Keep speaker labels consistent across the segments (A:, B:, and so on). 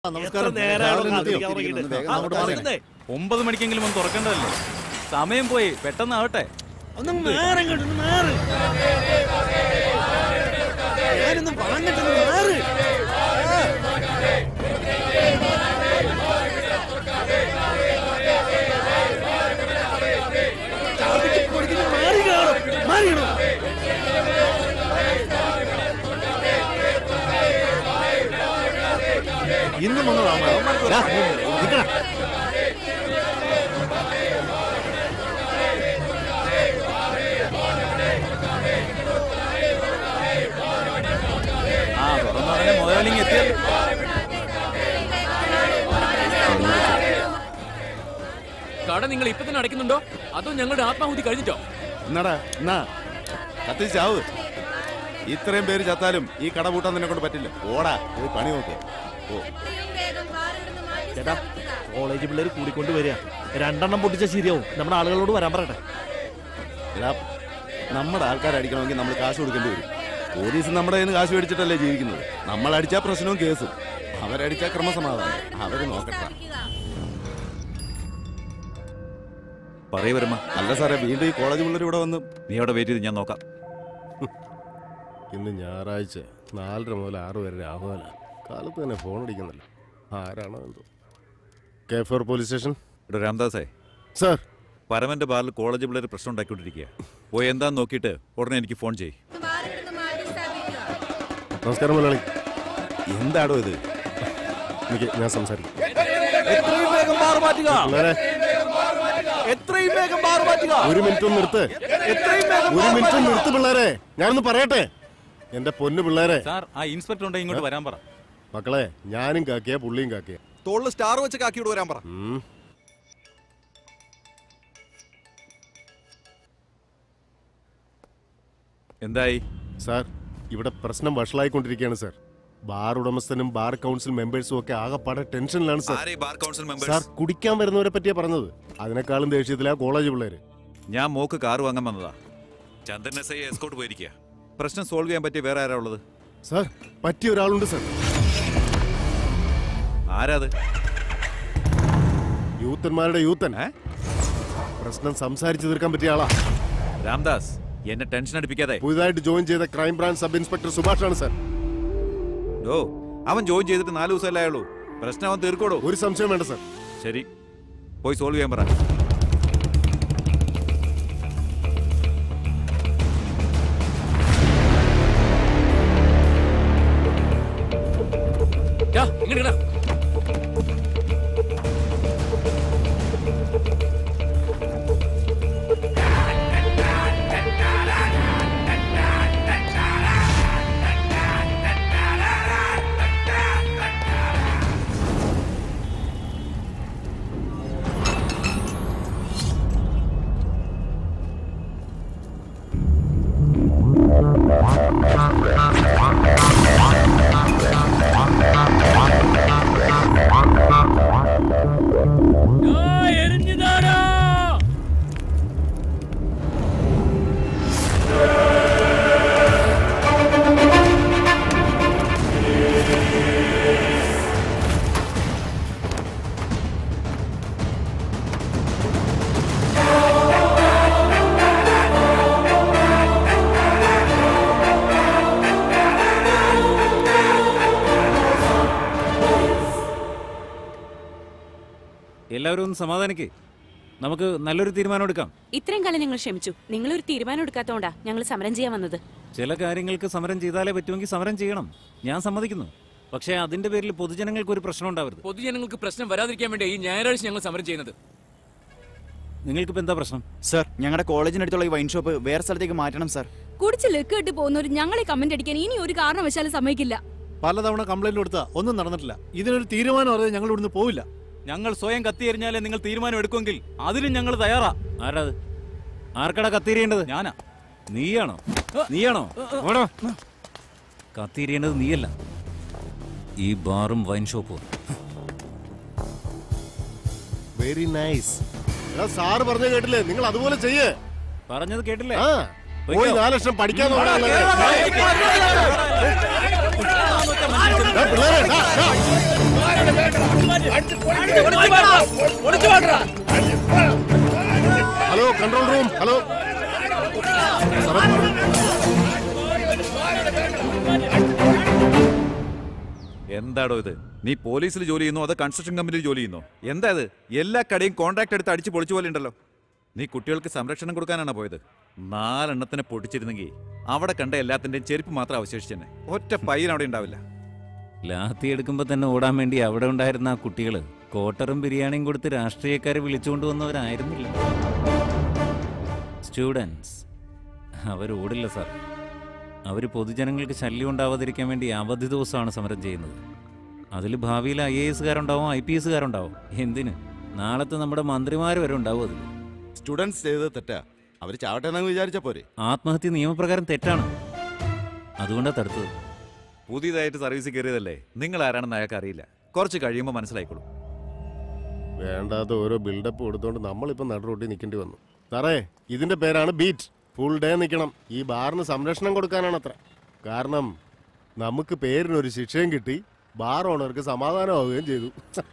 A: നമസ്കാരം
B: നേരമാണോ
A: രാവിലെ എത്തിയോ?
B: കാത്തിരിക്കാൻ തുടങ്ങിയിട്ട്?
A: ഒന്ന് വേഗം
B: ആ,
A: അങ്ങോട്ട് മാറിയേ.
B: വരുന്നേ.
C: ഒമ്പത് മണിക്കെങ്കിലും ഒന്ന് തുറക്കണ്ടതല്ലേ സമയം പോയി പെട്ടെന്നാവട്ടെ
B: ഒന്ന് മാറ് ഇങ്ങോട്ട്, ഒന്ന് മാറ്. ഞാനൊന്ന് പറഞ്ഞിട്ടൊന്ന് മാറ്. ചാപ്പിട്ട് കൊടുക്കുന്ന മാറി കാണും. മാറി കാണും.
A: ഇന്നും വന്നതാ നിൽക്കണം
C: ആ തുറന്ന ഉടനെ മുതലിങ് എത്തിയല്ലോ
D: കട നിങ്ങൾ ഇപ്പൊ തന്നെ അടയ്ക്കുന്നുണ്ടോ അതോ ഞങ്ങളുടെ ആത്മാഹുതി കഴിഞ്ഞിട്ടോ
A: എന്നാടാ എന്നാ കത്തിച്ച് ചാവ് ഇത്രയും പേര് ചത്താലും ഈ കട പൂട്ടാൻ നിന്നെ കൊണ്ട് പറ്റില്ല ഓടാ പോയി പണി നോക്ക് ഓ
B: ചേട്ടാ കോളേജ് പിള്ളേർ കൂടിക്കൊണ്ട് വരിക രണ്ടെണ്ണം പൊട്ടിച്ച ശരിയാവും നമ്മുടെ ആളുകളോട് വരാൻ പറയട്ടെ
A: എടാ നമ്മുടെ ആൾക്കാരെ അടിക്കണമെങ്കിൽ നമ്മൾ കാശ് കൊടുക്കേണ്ടി വരും പോലീസ് നമ്മുടെ കയ്യിൽ നിന്ന് കാശ് മേടിച്ചിട്ടല്ലേ ജീവിക്കുന്നത് നമ്മൾ അടിച്ചാൽ പ്രശ്നവും കേസും അവരടിച്ചാൽ ക്രമസമാധാനം അവര് നോക്കട്ടെ
C: പറയൂ വരുമ്പ
A: അല്ല സാറേ വീണ്ടും ഈ കോളേജ് പിള്ളേർ ഇവിടെ വന്ന്
C: നീ അവിടെ വെയിറ്റ് ചെയ്ത് ഞാൻ നോക്കാം
E: ഇന്ന് ഞായറാഴ്ച നാലര മുതൽ ആറ് വരെ രാഹുല കാലത്ത് തന്നെ ഫോൺ അടിക്കുന്നല്ലോ ആരാണോ എന്തോ കെ ഫോർ പോലീസ് സ്റ്റേഷൻ
C: ഇവിടെ രാംദാസേ
E: സാർ
C: പരമന്റെ ബാറിൽ കോളേജ് പിള്ളേർ പ്രശ്നം ഉണ്ടാക്കിക്കൊണ്ടിരിക്കുക പോയി എന്താന്ന് നോക്കിയിട്ട് ഉടനെ എനിക്ക് ഫോൺ ചെയ്യ്
E: നമസ്കാരം മലയാളി
A: എന്താടോ ഇത്
E: എനിക്ക് ഞാൻ സംസാരിക്കും
B: എത്രയും വേഗം മാറി മാറ്റുക
E: പിള്ളേരെ
B: എത്രയും വേഗം മാറി മാറ്റുക
E: ഒരു മിനിറ്റ് ഒന്ന് നിർത്ത്
B: എത്രയും വേഗം
E: ഒരു
B: മാറി
E: മിനിറ്റ്
B: മാറ്റുക.
E: നിർത്ത് പിള്ളേരെ ഞാനൊന്ന് പറയട്ടെ എന്റെ പൊന്നു പിള്ളേരെ
C: സാർ ആ ഇൻസ്പെക്ടർ ഉണ്ടെങ്കിൽ ഇങ്ങോട്ട് വരാൻ പറ
E: മക്കളെ ഞാനും കാക്കിയ പുള്ളിയും കാക്കിയ
F: തോളിൽ സ്റ്റാർ വെച്ച് കാക്കിയോട് വരാൻ പറ
E: ഉം.
C: എന്തായി
E: സാർ ഇവിടെ പ്രശ്നം വഷളായിക്കൊണ്ടിരിക്കുകയാണ് സാർ ബാർ ഉടമസ്ഥനും ബാർ കൗൺസിൽ മെമ്പേഴ്സും ഒക്കെ ആകെപ്പാടെ ടെൻഷനിലാണ് സാർ
C: ആരെ ബാർ കൗൺസിൽ
E: സാർ
C: മെമ്പേഴ്സ്
E: കുടിക്കാൻ വരുന്നവരെ പറ്റിയാ പറഞ്ഞത് അതിനേക്കാളും ദേഷ്യത്തിലാ കോളേജ് പിള്ളേര്
C: ഞാൻ മോക്ക് കാർ വാങ്ങാൻ വന്നതാ ചന്ദ്രൻ എസ് ഐ എസ്കോട്ട് പോയിരിക്കുക പ്രശ്നം സോൾവ് ചെയ്യാൻ പറ്റിയ വേറെ ആരാ ഉള്ളത്
E: സാർ പറ്റിയ ഒരാളുണ്ട് സാർ
C: ആരാത്
E: യൂത്തന്മാരുടെ യൂത്തൻ
C: ഏ?
E: പ്രശ്നം സംസാരിച്ചു തീർക്കാൻ പറ്റിയ ആളാ
C: രാംദാസ് എന്നെ ടെൻഷൻ അടിപ്പിക്കാതെ
E: പുതുതായിട്ട് ജോയിൻ ചെയ്ത ക്രൈം ബ്രാഞ്ച് സബ് ഇൻസ്പെക്ടർ സുഭാഷാണ് സാർ
C: ഓ അവൻ ജോയിൻ ചെയ്തിട്ട് നാല് ദിവസമല്ലേ ആയുള്ളൂ പ്രശ്നം അവൻ തീർക്കോടോ
E: ഒരു സംശയം വേണ്ട സാർ
C: ശരി പോയി സോൾവ് ചെയ്യാൻ പറ
D: ടാ, ഇങ്ങട് ഇടാ. ആ, എരിഞ്ഞുതാടാ.
C: എല്ലാവരും ഒന്ന് സമാധാനിക്കേ നമുക്ക് നല്ലൊരു തീരുമാനം എടുക്കാം
G: ഇത്രയും കാലം ഞങ്ങൾ ക്ഷമിച്ചു നിങ്ങളൊരു തീരുമാനം എടുക്കാത്തോണ്ടാ ഞങ്ങൾ സമരം ചെയ്യാൻ വന്നത്
C: ചില കാര്യങ്ങൾക്ക് സമരം ചെയ്താലേ പറ്റുമെങ്കിൽ സമരം ചെയ്യണം ഞാൻ സമ്മതിക്കുന്നു പക്ഷേ അതിന്റെ പേരിൽ പൊതുജനങ്ങൾക്ക് ഒരു പ്രശ്നം ഉണ്ടാവരുത്
D: പൊതുജനങ്ങൾക്ക് പ്രശ്നം വരാതിരിക്കാൻ വേണ്ടി ഈ ഞായറാഴ്ച ഞങ്ങൾ സമരം ചെയ്യുന്നത്
C: നിങ്ങൾക്കിപ്പോ എന്താ പ്രശ്നം
F: സർ ഞങ്ങളുടെ കോളേജിനടുത്തുള്ള ഈ വൈൻ ഷോപ്പ് വേറെ സ്ഥലത്തേക്ക് മാറ്റണം സർ
H: കുടിച്ച് ലെക്ക് കെട്ടി പോകുന്നവർ ഞങ്ങളെ കമന്റ് അടിക്കാൻ ഇനി ഒരു കാരണവശാലും സമ്മതിക്കില്ല
A: പലതവണ കംപ്ലൈന്റ് കൊടുത്താ ഒന്നും നടന്നിട്ടില്ല ഇതിനൊരു തീരുമാനം അറിയാതെ ഞങ്ങൾ ഇവിടുന്ന് പോവില്ല
C: ഞങ്ങൾ സ്വയം കത്തിയെറിഞ്ഞാലേ നിങ്ങൾ തീരുമാനം എടുക്കുമെങ്കിൽ അതിനും ഞങ്ങൾ തയ്യാറാ ആരാത് ആർക്കടാ കത്തിരിയേണ്ടത് ഞാനാ നീയാണോ നീയാണോ ഓടോ കത്തിരിയേണ്ടത് നീയല്ല ഈ ബാറും വൈൻ ഷോപ്പും
E: വെരി നൈസ് എടാ സാറ് പറഞ്ഞ കേട്ടില്ലേ നിങ്ങൾ അതുപോലെ ചെയ്യേ
C: പറഞ്ഞത് കേട്ടില്ലേ
E: ആ പോയി നാല് ലക്ഷം പഠിക്കാൻ നോക്കണം പിള്ളേരെ ഡാ, ഡാ. ഹലോ കൺട്രോൾ റൂം ഹലോ
C: എന്താടോ ഇത് നീ പോലീസിൽ ജോലി ചെയ്യുന്നോ അതോ കൺസ്ട്രക്ഷൻ കമ്പനിയിൽ ജോലി ചെയ്യുന്നോ എന്താ ഇത് എല്ലാ കടയും കോൺട്രാക്ട് എടുത്ത് അടിച്ച് പൊളിച്ചു പോലെ ഉണ്ടല്ലോ നീ കുട്ടികൾക്ക് സംരക്ഷണം കൊടുക്കാനാണ് പോയത് നാലെണ്ണത്തിനെ പൊട്ടിച്ചിരുന്നെങ്കിൽ അവിടെ കണ്ട എല്ലാത്തിന്റെയും ചെരുപ്പ് മാത്രം അവശേഷിച്ചെന്നെ ഒറ്റ പയ്യൻ അവിടെ ഉണ്ടാവില്ല
I: ലാത്തി എടുക്കുമ്പോൾ തന്നെ ഓടാൻ വേണ്ടി അവിടെ ഉണ്ടായിരുന്ന ആ കുട്ടികൾ കോട്ടറും ബിരിയാണിയും കൊടുത്ത് രാഷ്ട്രീയക്കാരെ വിളിച്ചുകൊണ്ട് വന്നവരായിരുന്നില്ല സ്റ്റുഡൻസ് അവരോടില്ല സാർ അവർ പൊതുജനങ്ങൾക്ക് ശല്യം ഉണ്ടാവാതിരിക്കാൻ വേണ്ടി അവധി ദിവസമാണ് സമരം ചെയ്യുന്നത് അതിൽ ഭാവിയിൽ ഐ എ എസുകാരുണ്ടാവും ഐ പി എസുകാരുണ്ടാവും എന്തിന് നാളത്തെ നമ്മുടെ മന്ത്രിമാർ വരെ ഉണ്ടാവും അതിൽ
A: സ്റ്റുഡൻസ് ചെയ്തത് തെറ്റാ അവർ ചാവട്ടെ എന്നങ്ങ് വിചാരിച്ച പോരെ
I: ആത്മഹത്യ നിയമപ്രകാരം തെറ്റാണ് അതുകൊണ്ടാണ് തടുത്തത്
C: പുതിയതായിട്ട് സർവീസിൽ കയറിയതല്ലേ നിങ്ങൾ ആരാണെന്ന് അയാൾക്ക് അറിയില്ല കുറച്ച് കഴിയുമ്പോൾ മനസ്സിലായിക്കോളും
E: വേണ്ടാത്ത ഓരോ ബിൽഡപ്പ് കൊടുത്തോണ്ട് നമ്മളിപ്പോ നടുറോട്ടി നിൽക്കേണ്ടി വന്നു സാറേ ഇതിന്റെ പേരാണ് ബീറ്റ് ഫുൾ ഡേ നിൽക്കണം ഈ ബാറിന് സംരക്ഷണം കൊടുക്കാനാണ് അത്ര കാരണം നമുക്ക് പേരിനൊരു ശിക്ഷയും കിട്ടി ബാർ ഓണർക്ക് സമാധാനമാവുകയും ചെയ്തു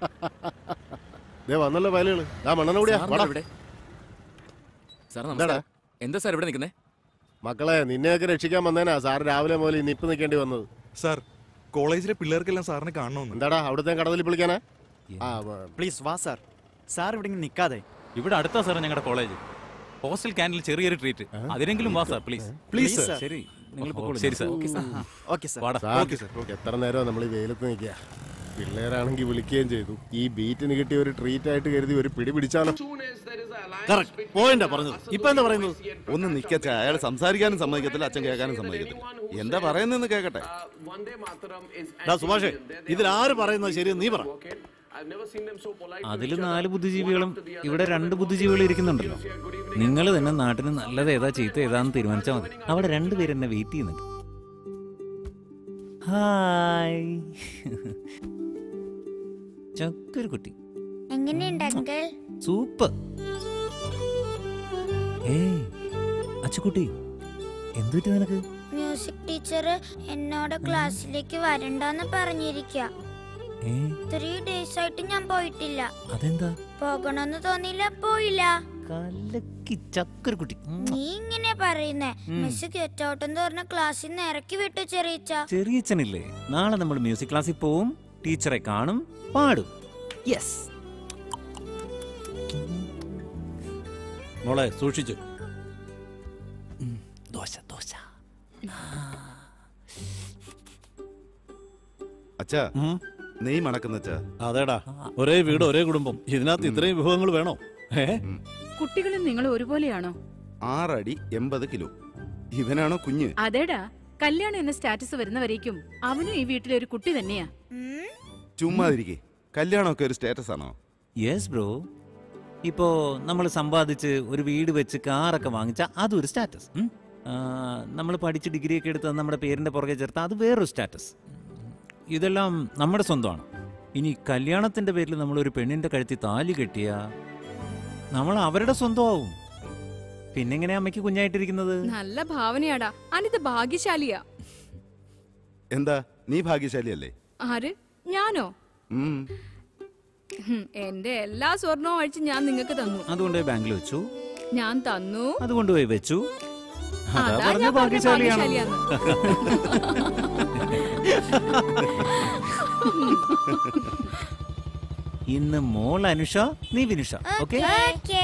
E: ദേ വന്നല്ലോ വയലുകള് ദാ മണ്ണെണ്ണ കൂടിയാ
D: സാർ
E: വാടാ.
D: ഇവിടെ സാർ
E: എന്താടാ?
D: നമസ്കാരം എന്താ സാർ ഇവിടെ നിൽക്കുന്നേ
E: മക്കളെ നിന്നെയൊക്കെ രക്ഷിക്കാൻ വന്നേനാ സാറ് രാവിലെ മുതൽ ഈ നിപ്പ് നിൽക്കേണ്ടി വന്നത്
J: സാർ കോളേജിലെ പിള്ളേർക്കെല്ലാം സാറിനെ കാണണമെന്ന്
E: എന്താടാ അവിടുത്തെ കടതിൽ വിളിക്കാനാ ആ വ-
F: പ്ലീസ് വാ സാർ സാർ ഇവിടെ ഇങ്ങനെ നിൽക്കാതെ
C: ഇവിടെ അടുത്താ സാർ ഞങ്ങളുടെ കോളേജ് ഹോസ്റ്റൽ ക്യാൻറ്റീനിൽ ചെറിയൊരു ട്രീറ്റ് അതിനെങ്കിലും വാ സാർ പ്ലീസ്
F: പ്ലീസ് സാർ
I: ശരി നിങ്ങൾ
C: ശരി സാർ
F: ഓക്കെ സാർ
C: വാടാ
E: സാർ, എത്ര നേരം നമ്മൾ ഈ വെയിലത്ത് നിൽക്കുക പിള്ളേരാണെങ്കിൽ വിളിക്കുകയും ചെയ്തു ഈ ബീറ്റിന് കിട്ടിയ ഒരു ട്രീറ്റ് ആയിട്ട് കരുതി ഒരു പിടി പിടിച്ചാലോ
B: കറക്റ്റ് പോയിന്റാ പറഞ്ഞത് ഇപ്പൊ എന്താ പറയുന്നത്
A: ഒന്ന് നിക്കച്ച അയാൾ സംസാരിക്കാനും സമ്മതിക്കത്തില്ല അച്ഛൻ കേൾക്കാനും സമ്മതിക്കത്തില്ല എന്താ പറയുന്നതെന്ന് കേൾക്കട്ടെ
B: ഡാ സുഭാഷേ ഇതിൽ ആര് പറയുന്നത് ശരി നീ പറ
I: അതിൽ നാല് ബുദ്ധിജീവികളും ഇവിടെ രണ്ട് ബുദ്ധിജീവികൾ ഇരിക്കുന്നുണ്ടല്ലോ നിങ്ങൾ തന്നെ നാട്ടിന് നല്ലത് ഏതാ ചീത്ത ഏതാന്ന് തീരുമാനിച്ചാൽ മതി അവിടെ രണ്ടുപേര് എന്നെ വെയിറ്റ് ചെയ്യുന്നുണ്ട് ഹായ് ചക്കൊരു കുട്ടി
K: എങ്ങനെയുണ്ട് അങ്കിൾ
I: സൂപ്പർ ഏയ് അച്ചുകുട്ടി എന്തുപറ്റി നിനക്ക്
K: മ്യൂസിക് ടീച്ചർ എന്നോട് ക്ലാസ്സിലേക്ക് വരണ്ടെന്ന് പറഞ്ഞിരിക്കുക
I: ഏ
K: ത്രീ ഡേയ്സ് ആയിട്ട് ഞാൻ പോയിട്ടില്ല
I: അതെന്താ
K: പോകണമെന്ന് തോന്നിയില്ല പോയില്ല
I: കലക്കി ചക്കൊരു കുട്ടി ഉം.
K: നീ ഇങ്ങനെ പറയുന്നേ മിസ് ഗെറ്റ് ഔട്ട് എന്ന് പറഞ്ഞ ക്ലാസ്സിൽ നിന്ന് ഇറക്കി വിട്ടു ചെറിയിച്ച
I: ചെറിയച്ഛനില്ലേ നാളെ നമ്മൾ മ്യൂസിക് ക്ലാസ്സിൽ പോവും ടീച്ചറെ കാണും പാടും യെസ്
B: മോളെ സൂക്ഷിച്ചു
I: ദോശ ദോശ
A: അച്ഛാ നെയ് മണക്കുന്ന അച്ഛാ
B: അതേടാ ഒരേ വീട് ഒരേ കുടുംബം ഇതിനകത്ത് ഇത്രയും വിഭവങ്ങൾ വേണോ ഏ
H: കുട്ടികളും നിങ്ങൾ ഒരുപോലെയാണോ
A: ആറടി എൺപത് കിലോ ഇവനാണോ കുഞ്ഞ്
H: അതേടാ കല്യാണം എന്ന സ്റ്റാറ്റസ് വരുന്നവരേക്കും അവനും ഈ വീട്ടിലെ ഒരു കുട്ടി തന്നെയാ
A: ചുമ്മാതിരിക്കെ കല്യാണമൊക്കെ ഒരു സ്റ്റാറ്റസ് ആണോ
I: യെസ് ബ്രോ ഇപ്പോ നമ്മൾ സമ്പാദിച്ച് ഒരു വീട് വെച്ച് കാറൊക്കെ വാങ്ങിച്ച അതൊരു സ്റ്റാറ്റസ് നമ്മൾ പഠിച്ച് ഡിഗ്രിയൊക്കെ എടുത്ത് നമ്മുടെ പേരിന്റെ പുറകെ ചേർത്ത് അത് വേറൊരു സ്റ്റാറ്റസ് ഇതെല്ലാം നമ്മുടെ സ്വന്തമാണ് ഇനി കല്യാണത്തിന്റെ പേരിൽ നമ്മൾ ഒരു പെണ്ണിന്റെ കഴുത്തി താലി കെട്ടിയ നമ്മൾ അവരുടെ സ്വന്തമാവും പിന്നെങ്ങനെയാ അമ്മയ്ക്ക് കുഞ്ഞായിട്ടിരിക്കുന്നത്
H: നല്ല ഭാവനയാടാ അനിത് ഭാഗ്യശാലിയാ
A: എന്താ നീ ഭാഗ്യശാലിയല്ലേ
H: ആര് ഞാനോ
A: ഉം.
H: ഹും, എന്റെ എല്ലാ സ്വർണവും അഴിച്ച് ഞാൻ നിങ്ങൾക്ക് തന്നു
I: അതുകൊണ്ട് ബാങ്കിൽ വെച്ചു
H: ഞാൻ തന്നു
I: അതുകൊണ്ട് പോയി വെച്ചു അതാ
H: അതാ
I: പറഞ്ഞ
H: ഞാൻ പറഞ്ഞ
I: ഭാഗ്യശാലിയാണ്
H: ഭാഗ്യശാലിയാന്ന്.
I: ഇന്ന് മോൾ അനുഷ നീ Vinusha okay
K: okay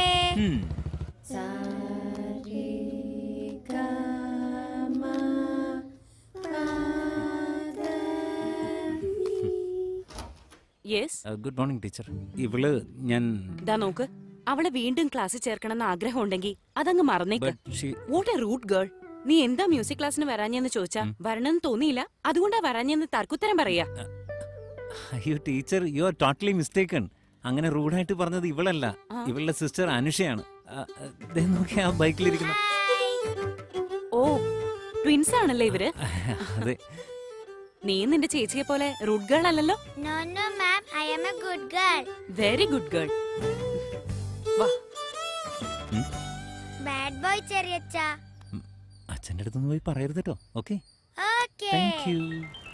G: yes
I: good morning teacher ഇവള് ഞാൻ
G: ദാ നോക്ക് അവളെ വീണ്ടും ക്ലാസ്സിൽ ചേർക്കണമെന്ന് ആഗ്രഹം ഉണ്ടെങ്കിൽ അതങ്ങ് മറന്നേക്ക്
I: But she-
G: what a rude girl നീ എന്താ മ്യൂസിക് ക്ലാസ്സിന് വരാഞ്ഞെന്ന് ചോദിച്ചാ വരണമെന്ന് തോന്നിയില്ല അതുകൊണ്ടാ വരാഞ്ഞെന്ന് തർക്കുത്തരം പറയാ
I: അയ്യോ teacher you are totally mistaken അങ്ങനെ റൂഡായിട്ട് പറഞ്ഞത് ഇവളല്ല ഇവളുടെ സിസ്റ്റർ അനുഷയാണ് ആ, ദേ നോക്കി ആ ബൈക്കിലിരിക്കുന്ന
G: ഓ ട്വിൻസ് ആണല്ലേ ഇവര്
I: അതെ
G: നീ നിന്റെ ചേച്ചിയെ പോലെ റൂട്ട് ഗേൾ അല്ലല്ലോ
K: no no ma'am I am a good girl
G: very good girl വാ
K: ബാഡ് ബോയ് ചെറിയച്ച
I: അച്ഛൻ്റെ അടുത്തൊന്നും പോയി പറയരുത് കേട്ടോ ഓക്കെ
K: ഓക്കേ
I: താങ്ക് യു